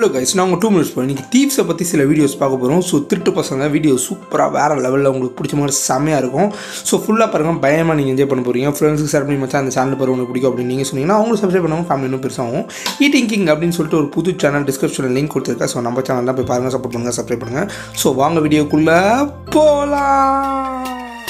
hello guys நான் உங்கள் two minutes போய் இன்றைக்கி தீப்ஸை பற்றி சில வீடியோஸ் பார்க்க போகிறோம் ஸோ திருட்டு பசங்க வீடியோ சூப்பராக வேறு லெவலில் உங்களுக்கு பிடிச்ச மாதிரி செம்மையாக இருக்கும் ஸோ ஃபுல்லாக பாருங்கள் பயமாக நீங்கள் என்ஜாய் பண்ண போகிறீங்க ஃப்ரெண்ட்ஸுக்கு ஷேர் பண்ணி மச்சா அந்த சேனல் பாரு உங்களுக்கு பிடிக்கும் அப்படின்னு நீங்கள் சொன்னீங்கன்னா அவங்களும் சப்ஸ்கிரைப் பண்ணுவாங்க ஃபேமிலி இன்னும் பெருசாகும் ஈட்டிங் கிங் அப்படின்னு சொல்லிட்டு ஒரு புது சேனல் டிஸ்கிரிப்ஷனில் லிங்க் கொடுத்துருக்கேன் ஸோ நம்ம சேனல் தான் போய் பாருங்கள் சப்போர்ட் பண்ணுங்கள் சப்ஸ்கிரைப் பண்ணுங்கள் ஸோ வாங்க வீடியோக்குள்ளே போகலாம்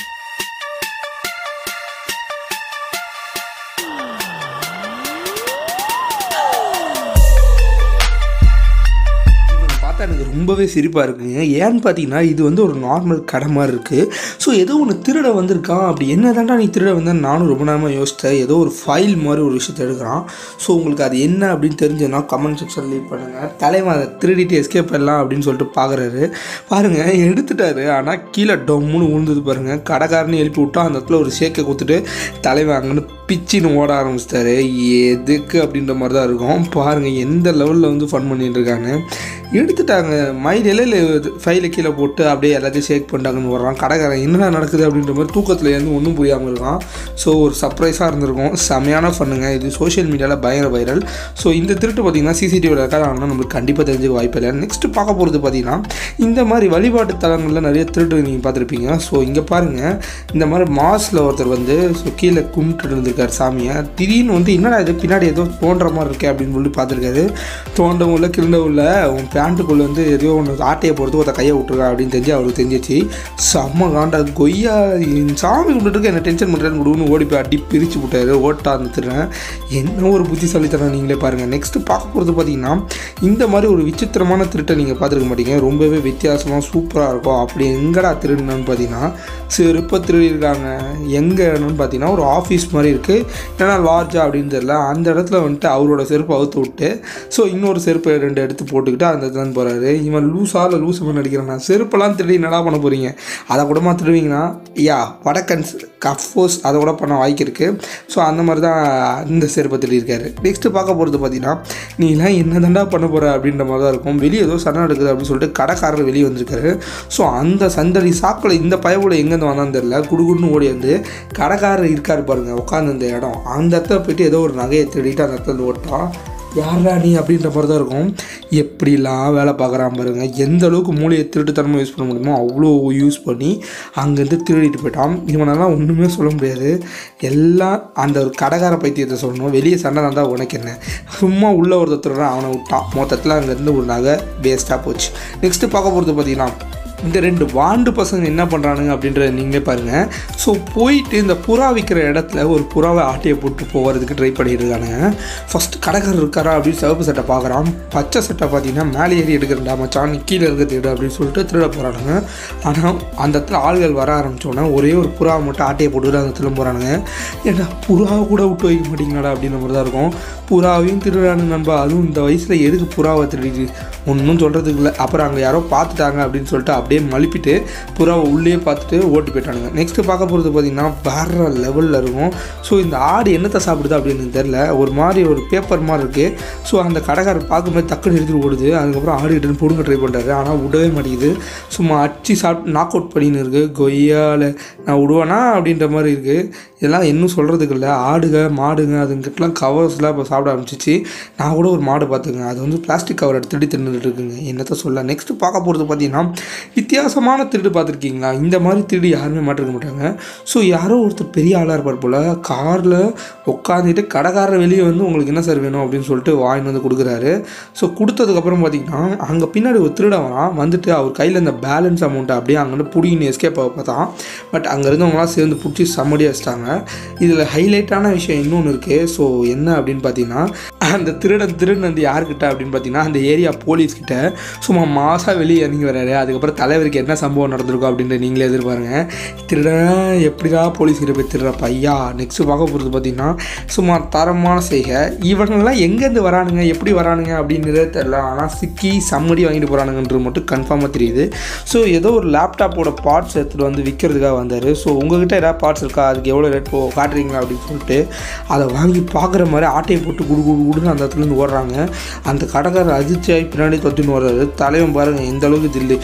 இவனை பார்த்தா எனக்கு ரொம்பவே சிரிப்பாக இருக்குங்க ஏன்னு பார்த்தீங்கன்னா இது வந்து ஒரு நார்மல் கடை மாதிரி இருக்குது ஸோ ஏதோ ஒன்று திருட வந்திருக்கான் அப்படி என்ன தாண்டா நீ திருட வந்தேன் நானும் ரொம்ப நேரமாக யோசித்தேன் ஏதோ ஒரு ஃபைல் மாதிரி ஒரு விஷயத்தை எடுக்கிறான் ஸோ உங்களுக்கு அது என்ன அப்படின்னு தெரிஞ்சதுன்னா கமெண்ட் செக்ஷன் லீவ் பண்ணுங்கள் தலைவன் அதை திருடிட்டு எஸ்கேப் பண்ணலாம் அப்படின்னு சொல்லிட்டு பார்க்குறாரு பாருங்கள் எடுத்துட்டாரு ஆனால் கீழே டொம்முன்னு விழுந்தது பாருங்கள் கடைக்காரனு எழுப்பி விட்டா அந்த இடத்துல ஒரு ஷேக்கை கொடுத்துட்டு தலைவன் அங்கேருந்து பிச்சின்னு ஓட ஆரம்பிச்சிட்டாரு எதுக்கு அப்படின்ற மாதிரி தான் இருக்கும் பாருங்கள் எந்த லெவலில் வந்து ஃபன் பண்ணிட்டு இருக்காங்க எடுத்துட்டாங்க மைடில் ஃபைலை கீழே போட்டு அப்படியே எல்லாத்தையும் ஷேக் பண்ணிட்டாங்கன்னு வர்றான் கடைக்காரன் என்ன நடக்குது அப்படின்ற மாதிரி தூக்கத்தில் இருந்து ஒன்றும் புரியாமல் இருக்கான் ஸோ ஒரு சர்ப்ரைஸாக இருந்திருக்கும் செமையான ஃபண்ணுங்க இது சோஷியல் மீடியாவில் பயங்கர வைரல் ஸோ இந்த திருட்டு பார்த்தீங்கன்னா சிசிடிவியில் இருக்காங்கன்னா நம்மளுக்கு கண்டிப்பாக தெரிஞ்சுக்க வாய்ப்பு இல்லை நெக்ஸ்ட் பார்க்க போகிறது பார்த்தீங்கன்னா இந்த மாதிரி வழிபாட்டு தலங்களில் நிறைய திருட்டு நீங்கள் பார்த்துருப்பீங்க ஸோ இங்கே பாருங்கள் இந்த மாதிரி மாஸில் ஒருத்தர் வந்து ஸோ கீழே கும்பிட்டு இருந்திருக்கார் சாமியை திடீர்னு வந்து என்னடா இது பின்னாடி ஏதோ தோன்ற மாதிரி இருக்கே அப்படின்னு சொல்லி பார்த்துருக்காரு தோண்டவும் இல்லை கிருண்டவும் இல்லை உன் பேண்ட்டுக்குள்ளே வந்து எதையோ ஒன்று ஆட்டையை பொறுத்து ஒருத்த கையை விட்டுருக்கா அப்படின்னு தெரிஞ்சு அவருக்கு தெரிஞ்சிச்சு செம்ம காண்டா கொய்யா இந்த சாமி கும்பிட்டுருக்கு என்ன டென்ஷன் பண்ணுறேன்னு கொடுன்னு ஓடி போய் அடி பிரித்து விட்டாரு ஓட்டா இருந்துட்டுறேன் என்ன ஒரு புத்திசாலித்தனம் நீங்களே பாருங்கள் நெக்ஸ்ட் பார்க்க போகிறது பார்த்தீங்கன்னா இந்த மாதிரி ஒரு விசித்திரமான திருட்டை நீங்கள் பார்த்துருக்க மாட்டீங்க ரொம்பவே வித்தியாசமாக சூப்பராக இருக்கும் அப்படி எங்கடா திருடுனான்னு பார்த்தீங்கன்னா செருப்பை திருடிருக்காங்க எங்கே இடம்னு பார்த்தீங்கன்னா ஒரு ஆஃபீஸ் மாதிரி இருக்குது ஏன்னா லார்ஜா அப்படின்னு தெரியல அந்த இடத்துல வந்துட்டு அவரோட செருப்பை அவுத்து விட்டு ஸோ இன்னொரு செருப்பை ரெண்டு எடுத்து போட்டுக்கிட்டு அந்த இடத்துல போகிறாரு இவன் லூஸா இல்லை லூஸ் மாதிரி நடிக்கிறான் செருப்பெல்லாம் திருடி என்னடா பண்ண போகிறீங்க அதை கூடமா திருடுவீங்கன்னா யா வடக்கன்ஸ் கஃபோஸ் அதை கூட பண்ண வாய்க்கு இருக்குது ஸோ அந்த மாதிரி தான் இந்த செருப்பை திருடியிருக்காரு நெக்ஸ்ட்டு பார்க்க போகிறது பார்த்தீங்கன்னா நீலாம் என்ன தாண்டா பண்ண போகிற அப்படின்ற மாதிரி தான் இருக்கும் வெளியே ஏதோ சண்டை நடக்குது அப்படின்னு சொல்லிட்டு கடைக்காரர் வெளியே வந்திருக்காரு ஸோ அந்த சந்தடி சாக்கில் இந்த பயவோட எங்கேருந்து வந்தான்னு தெரியல குடுகுடுன்னு ஓடி வந்து கடைக்காரர் இருக்கார் பாருங்க உட்காந்து இந்த இடம் அந்த இடத்துல போயிட்டு ஏதோ ஒரு நகையை திருடிட்டு அந்த இடத்துல ஓட்டான் யாரா நீ அப்படின்ற மாதிரி தான் இருக்கும் எப்படிலாம் வேலை பார்க்குறான் பாருங்க எந்த அளவுக்கு மூளையை திருட்டுத்தனமாக யூஸ் பண்ண முடியுமோ அவ்வளோ யூஸ் பண்ணி அங்கேருந்து திருடிட்டு போயிட்டான் இவனெல்லாம் ஒன்றுமே சொல்ல முடியாது எல்லாம் அந்த ஒரு கடைக்கார பைத்தியத்தை சொல்லணும் வெளியே சண்டை நடந்தால் உனக்கு என்ன சும்மா உள்ள ஒருத்தர் அவனை விட்டான் மொத்தத்தில் அங்கேருந்து ஒரு நகை வேஸ்ட்டாக போச்சு நெக்ஸ்ட்டு பார்க்க போகிறது பார்த்தீங்கன்னா இந்த ரெண்டு வாண்டு பசங்க என்ன பண்ணுறானுங்க அப்படின்றத நீங்களே பாருங்கள் ஸோ போயிட்டு இந்த புறா விற்கிற இடத்துல ஒரு புறாவை ஆட்டையை போட்டு போகிறதுக்கு ட்ரை பண்ணிட்டு இருக்கானுங்க ஃபஸ்ட்டு கடைக்காரர் இருக்காரா அப்படின்னு சிவப்பு சட்டை பார்க்குறான் பச்சை சட்டை பார்த்தீங்கன்னா மேலே ஏறி எடுக்கிறண்டா மச்சான் நீ கீழே இருக்க தேடு அப்படின்னு சொல்லிட்டு திருட போகிறானுங்க ஆனால் அந்த இடத்துல ஆள்கள் வர ஆரம்பித்தோன்னே ஒரே ஒரு புறாவை மட்டும் ஆட்டையை போட்டுக்கிட்டு அந்த இடத்துல போகிறானுங்க ஏன்னா புறாவை கூட விட்டு வைக்க மாட்டீங்களாடா அப்படின்ற மாதிரி தான் இருக்கும் புறாவையும் திருடானு நண்பா அதுவும் இந்த வயசில் எதுக்கு புறாவை திருடிட்டு ஒன்றும் சொல்கிறதுக்கு இல்லை அப்புறம் அங்கே யாரோ பார்த்துட்டாங்க அப்படின்னு சொல்லிட்டு அப்படியே மழுப்பிட்டு புறாவை உள்ளே பார்த்துட்டு ஓட்டு போயிட்டானுங்க நெக்ஸ்ட்டு பார்க்க போகிறது பார்த்தீங்கன்னா வேற லெவலில் இருக்கும் ஸோ இந்த ஆடு என்னத்தை சாப்பிடுது அப்படின்னு தெரில ஒரு மாதிரி ஒரு பேப்பர் மாதிரி இருக்குது ஸோ அந்த கடைக்காரர் பார்க்கும்போது டக்குன்னு எடுத்துட்டு ஓடுது அதுக்கப்புறம் ஆடு கிட்ட பிடுங்க ட்ரை பண்ணுறாரு ஆனால் விடவே மாட்டேங்குது சும்மா அடிச்சு சாப்பிட்டு நாக் அவுட் பண்ணின்னு இருக்குது கொய்யால நான் விடுவேனா அப்படின்ற மாதிரி இருக்குது இதெல்லாம் இன்னும் சொல்கிறதுக்கு இல்லை ஆடுக மாடுங்க அதுங்கிட்டலாம் கவர்ஸ்லாம் இப்போ சாப்பிட ஆரம்பிச்சிச்சு நான் கூட ஒரு மாடு பார்த்துங்க அது வந்து பிளாஸ்டிக் கவர் எடுத்துட்டு தின்னுட்டு இருக்குங்க என்னத்த சொல்ல நெக்ஸ்ட்டு பார்க்க போகிறது பார்த்தீங்கன்னா வித்தியாசமான திருடு பார்த்துருக்கீங்களா இந்த மாதிரி திருடு யாருமே மாட்டிருக்க மாட்டாங்க ஸோ யாரோ ஒருத்தர் பெரிய ஆளாக இருப்பார் போல் காரில் உட்காந்துட்டு கடைக்காரர் வெளியே வந்து உங்களுக்கு என்ன சார் வேணும் அப்படின்னு சொல்லிட்டு வாங்கி வந்து கொடுக்குறாரு ஸோ கொடுத்ததுக்கப்புறம் பார்த்தீங்கன்னா அங்கே பின்னாடி ஒரு திருடன் வரான் வந்துட்டு அவர் கையில் இந்த பேலன்ஸ் அமௌண்ட்டை அப்படியே அங்கே பிடிங்கின்னு எஸ்கேப் ஆக பார்த்தான் பட் அங்கே இருந்தவங்களாம் சேர்ந்து பிடிச்சி சம்மடி வச்சிட்டாங்க இதில் ஹைலைட்டான விஷயம் இன்னொன்று இருக்குது ஸோ என்ன அப்படின்னு பார்த்தீங்கன்னா அந்த திருடன் திருடன் வந்து யார்கிட்ட அப்படின்னு பார்த்தீங்கன்னா அந்த ஏரியா போலீஸ்கிட்ட சும்மா மாசாக வெளியே இறங்கி வராரு அதுக்கப்புறம் தலைவருக்கு என்ன சம்பவம் நடந்திருக்கும் அப்படின்ற நீங்களே எதிர்பாருங்க திருடன் எப்படிடா போலீஸ்கிட்ட போய் திருடுற பையா நெக்ஸ்ட்டு பார்க்க போகிறது பார்த்தீங்கன்னா சும்மா தரமான செய்கை இவங்கெல்லாம் எங்கேருந்து வரானுங்க எப்படி வரானுங்க அப்படின்றதே தெரில ஆனால் சிக்கி சம்மடி வாங்கிட்டு போகிறானுங்கன்றது மட்டும் கன்ஃபார்மாக தெரியுது ஸோ ஏதோ ஒரு லேப்டாப்போட பார்ட்ஸ் எடுத்துகிட்டு வந்து விற்கிறதுக்காக வந்தார் ஸோ உங்ககிட்ட ஏதாவது பார்ட்ஸ் இருக்கா அதுக்கு எவ்வளோ ரேட் போ காட்டுறீங்களா அப்படின்னு சொல்லிட்டு அதை வாங்கி பார்க்குற மாதிரி ஆட்டையை போட்டு குடு குடு குடுன்னு அந்த இடத்துலேருந்து ஓடுறாங்க அந்த கடைக்காரர் அதிர்ச்சியாகி பின்னாடி தொத்தின்னு வர்றாரு தலைவன் பாருங்கள் எந்த அளவுக்கு தில்லு ஓடி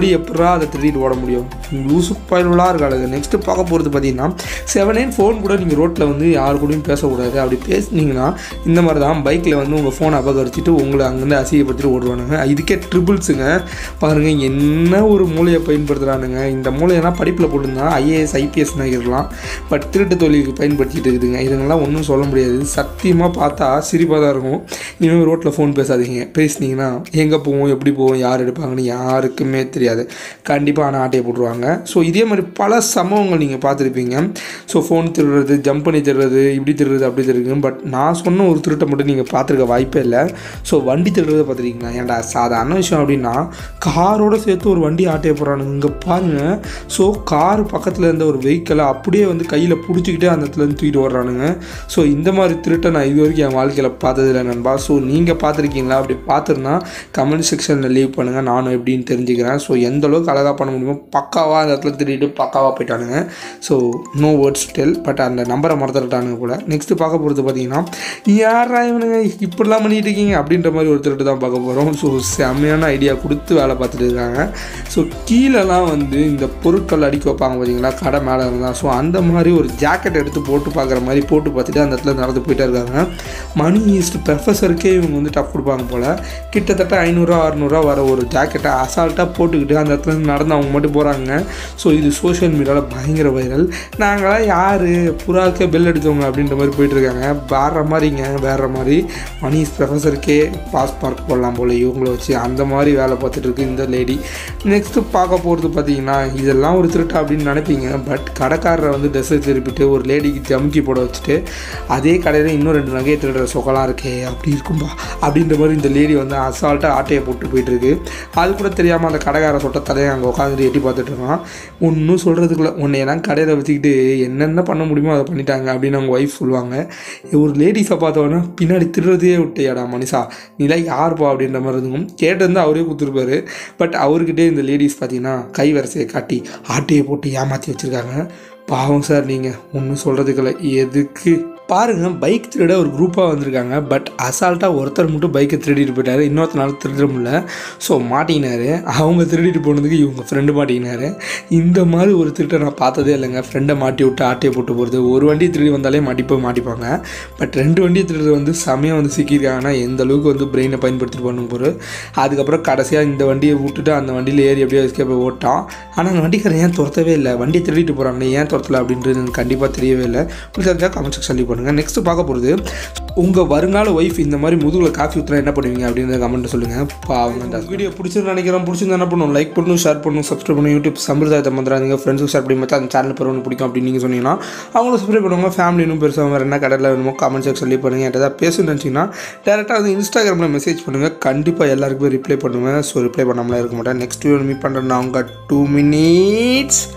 அப்படி எப்படா அதை திருடிட்டு ஓட முடியும் லூசு பயனுள்ளாக இருக்காளுங்க நெக்ஸ்ட்டு பார்க்க போகிறது பார்த்தீங்கன்னா செவன் நைன் ஃபோன் கூட நீங்கள் ரோட்டில் வந்து யார் கூடயும் பேசக்கூடாது அப்படி பேசுனீங்கன்னா இந்த மாதிரி தான் பைக்கில் வந்து உங்கள் ஃபோனை அபகரிச்சிட்டு உங்களை அங்கேருந்து அசிங்கப்படுத்திட்டு ஓடுவானுங்க இதுக்கே ட்ரிபிள்ஸுங்க பாருங்கள் என்ன ஒரு மூலையை பயன்படுத்துகிறானுங்க இந்த மூலையெல்லாம் படிப்பில் போட்டுருந்தா ஐஏஎஸ் ஐபிஎஸ் இருக்கலாம் பட் திருட்டு தொழிலுக்கு பயன்படுத்திட்டு இருக்குதுங்க இதுங்கெல்லாம் ஒன்றும் சொல்ல முடியாது சத்தியமாக பார்த்தா சிரிப்பாக தான் இருக்கும் இனிமேல் ரோட்டில் ஃபோன் பேசாதீங்க பேசுனீங்கன்னா எங்கே போவோம் எப்படி போவோம் யார் எடுப்பாங்கன்னு யாருக்குமே தெரியாது கண்டிப்பாக ஆனால் ஆட்டையை போட்டுருவாங்க ஸோ இதே மாதிரி பல சம்பவங்கள் நீங்கள் பார்த்துருப்பீங்க ஸோ ஃபோன் திருடுறது ஜம்ப் பண்ணி திருடுறது இப்படி திருடுறது அப்படி திருடுங்க பட் நான் சொன்ன ஒரு திருட்டை மட்டும் நீங்கள் பார்த்துருக்க வாய்ப்பே இல்லை ஸோ வண்டி திருடுறத பார்த்துருக்கீங்களா ஏன்டா சாதாரண விஷயம் அப்படின்னா காரோட சேர்த்து ஒரு வண்டி ஆட்டைய போகிறானுங்க இங்கே பாருங்கள் ஸோ கார் பக்கத்தில் இருந்த ஒரு வெஹிக்கிளை அப்படியே வந்து கையில் பிடிச்சிக்கிட்டே அந்த இடத்துல இருந்து தூக்கிட்டு வர்றானுங்க ஸோ இந்த மாதிரி திருட்டை நான் இது வரைக்கும் என் வாழ்க்கையில் பார்த்ததில்ல நண்பா ஸோ நீங்கள் பார்த்துருக்கீங்களா அப்படி பார்த்துருந்தா கமெண்ட் செக்ஷனில் லீவ் பண்ணுங்கள் நானும் எப்படின்னு தெரிஞ்சுக்கிறேன் ஸோ எந்த அளவுக்கு அழகாக பண்ண முடியுமோ பக்காவாக அந்த இடத்துல திருடிட்டு பக்காவாக போயிட்டானுங்க so no words tell but அந்த நம்பரை மறந்துட்டானுங்க போல் நெக்ஸ்ட்டு பார்க்க போகிறது பார்த்தீங்கன்னா யாரா இவனுங்க இப்படிலாம் பண்ணிட்டு இருக்கீங்க அப்படின்ற மாதிரி ஒரு திருட்டு தான் பார்க்க போகிறோம் ஸோ செம்மையான ஐடியா கொடுத்து வேலை பார்த்துட்டு இருக்காங்க ஸோ கீழெல்லாம் வந்து இந்த பொருட்கள் அடிக்க வைப்பாங்க பார்த்தீங்களா கடை மேலே இருந்தால் ஸோ அந்த மாதிரி ஒரு ஜாக்கெட் எடுத்து போட்டு பார்க்குற மாதிரி போட்டு பார்த்துட்டு அந்த இடத்துல நடந்து போயிட்டே இருக்காங்க மணி ஈஸ்ட் ப்ரொஃபஸருக்கே இவங்க வந்து டஃப் கொடுப்பாங்க போல் கிட்டத்தட்ட ஐநூறுரூவா அறநூறுவா வர ஒரு ஜாக்கெட்டை அசால்ட்டாக போட்டுக்கிட்டு அந்த இடத்துல இருந்து நடந்து அவங்க மட்டும் போகிறாங்க ஸோ இது சோஷியல் மீடியாவில் பயங்கர வைரல் நாங்களாம் யார் புறாக்கே பெல் அடித்தவங்க அப்படின்ற மாதிரி போயிட்டுருக்காங்க வேற மாதிரிங்க வேற மாதிரி மணி ப்ரொஃபஸருக்கே பாஸ் மார்க் போடலாம் போல் இவங்கள வச்சு அந்த மாதிரி வேலை பார்த்துட்டு இருக்கு இந்த லேடி நெக்ஸ்ட்டு பார்க்க போகிறது பார்த்தீங்கன்னா இதெல்லாம் ஒரு திருட்டா அப்படின்னு நினைப்பீங்க பட் கடைக்காரரை வந்து ட்ரெஸ்ஸை திருப்பிட்டு ஒரு லேடிக்கு ஜமுக்கி போட வச்சுட்டு அதே கடையில் இன்னும் ரெண்டு நகையை திருடுற சொக்கலாம் இருக்கே அப்படி இருக்கும்பா அப்படின்ற மாதிரி இந்த லேடி வந்து அசால்ட்டாக ஆட்டையை போட்டு போயிட்டுருக்கு அது கூட தெரியாமல் அந்த கடைக்கார சொட்ட தலையை அங்கே உட்காந்துட்டு எட்டி பார்த்துட்டு இருக்கான் ஒன்றும் சொல்கிறதுக்குள்ள உன்னையெல்லாம் கடையில் வச்சுக்கிட்டு என்னென்ன பண்ண முடியுமோ அதை பண்ணிட்டாங்க அப்படின்னு அவங்க ஒய்ஃப் சொல்லுவாங்க ஒரு லேடிஸை பார்த்தோன்னா பின்னாடி திருடுறதே விட்டியாடா மனுஷா நீலாம் யார்ப்பா அப்படின்ற மாதிரி இருக்கும் கேட்டிருந்தா அவரே கொடுத்துருப்பாரு பட் அவர்கிட்டே இந்த லேடிஸ் பார்த்தீங்கன்னா கை வரிசையை காட்டி ஆட்டையை போட்டு ஏமாற்றி வச்சுருக்காங்க பாவம் சார் நீங்கள் ஒன்றும் சொல்கிறதுக்கில்ல எதுக்கு பாருங்கள் பைக் திருட ஒரு குரூப்பாக வந்திருக்காங்க பட் அசால்ட்டாக ஒருத்தர் மட்டும் பைக்கை திருடிட்டு போயிட்டாரு இன்னொருத்தனால திருட முடியல ஸோ மாட்டிக்கினாரு அவங்க திருடிட்டு போனதுக்கு இவங்க ஃப்ரெண்டு மாட்டிக்கினாரு இந்த மாதிரி ஒரு திருட்டை நான் பார்த்ததே இல்லைங்க ஃப்ரெண்டை மாட்டி விட்டு ஆட்டையை போட்டு போகிறது ஒரு வண்டி திருடி வந்தாலே மாட்டிப்போ மாட்டிப்பாங்க பட் ரெண்டு வண்டியை திருடுறது வந்து செமையாக வந்து சிக்கியிருக்காங்கன்னா எந்த அளவுக்கு வந்து பிரெயினை பயன்படுத்திட்டு பண்ணும் போது அதுக்கப்புறம் கடைசியாக இந்த வண்டியை விட்டுட்டு அந்த வண்டியில் ஏறி எப்படியோ எஸ்கேப் ஓட்டான் ஆனால் அந்த வண்டிக்காரன் ஏன் துரத்தவே இல்லை வண்டியை திருடிட்டு போகிறாங்களே ஏன் துரத்தலை அப்படின்றது எனக்கு கண்டிப்பாக தெரியவே இல்லை உங்களுக்கு தெரிஞ்சால் கமெண்ட் செக்ஷன் லீவ் பண்ணுங்கள் நெக்ஸ்ட் பார்க்க போகிறது உங்கள் வருங்கால ஒய்ஃப் இந்த மாதிரி முதுகில் காஃபி ஊற்றுனா என்ன பண்ணுவீங்க அப்படின்றத கமெண்ட் சொல்லுங்கள் பாவங்க அந்த வீடியோ பிடிச்சிருந்து நினைக்கிறேன் பிடிச்சிருந்தா என்ன பண்ணணும் லைக் பண்ணணும் ஷேர் பண்ணணும் சப்ஸ்கிரைப் பண்ணணும் யூடியூப் சம்பிரதாயத்தை மந்திராதீங்க ஃப்ரெண்ட்ஸுக்கு ஷேர் பண்ணி மற்ற அந்த சேனல் பெறவனு பிடிக்கும் அப்படின்னு நீங்கள் சொன்னீங்கன்னா அவங்களும் சப்ஸ்கிரைப் பண்ணுவாங்க ஃபேமிலி இன்னும் பெருசாக வேறு என்ன கடையில் வேணுமோ கமெண்ட் செக்ஷன் லீவ் பண்ணுங்கள் என்கிட்ட ஏதாவது பேசணும்னு நினச்சிங்கன்னா டேரெக்டாக வந்து இன்ஸ்டாகிராமில் மெசேஜ் பண்ணுங்கள் கண்டிப்பாக எல்லாருக்குமே ரிப்ளை பண்ணுவேன் ஸோ ரிப்ளை பண்ணாமலாம் இருக்க மாட்டேன் நெக்ஸ்ட் வீடியோ மீட் பண்ணுறேன் நான் உங்கள் டூ மினிட்ஸ்